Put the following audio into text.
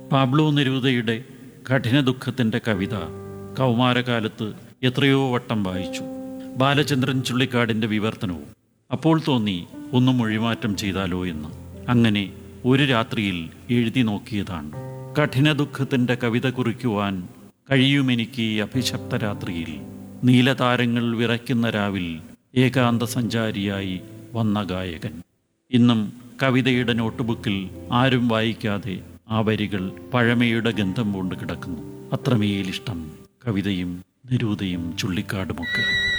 Pablo നെരൂദയുടെ കഠിന ദുഃഖത്തിൻ്റെ കവിത കൗമാരകാലത്ത് എത്രയോ വട്ടം വായിച്ചു ബാലചന്ദ്രൻ ചുള്ളിക്കാടിൻ്റെ വിവർത്തനവും അപ്പോൾ തോന്നി ഒന്ന് മൊഴിമാറ്റം ചെയ്താലോ എന്ന് അങ്ങനെ ഒരു രാത്രിയിൽ എഴുതി നോക്കിയതാണ് കഠിന ദുഃഖത്തിൻ്റെ കവിത കുറിക്കുവാൻ കഴിയുമെനിക്ക് ഈ അഭിശപ്ത രാത്രിയിൽ നീലതാരങ്ങൾ വിറയ്ക്കുന്ന രാവിൽ ഏകാന്ത സഞ്ചാരിയായി വന്ന ഗായകൻ ഇന്നും കവിതയുടെ നോട്ട്ബുക്കിൽ ആരും വായിക്കാതെ ആ വരികൾ പഴമയുടെ ഗന്ധം കൊണ്ട് കിടക്കുന്നു അത്രമേലിഷ്ടം കവിതയും നിരൂതയും ചുള്ളിക്കാടുമൊക്കെ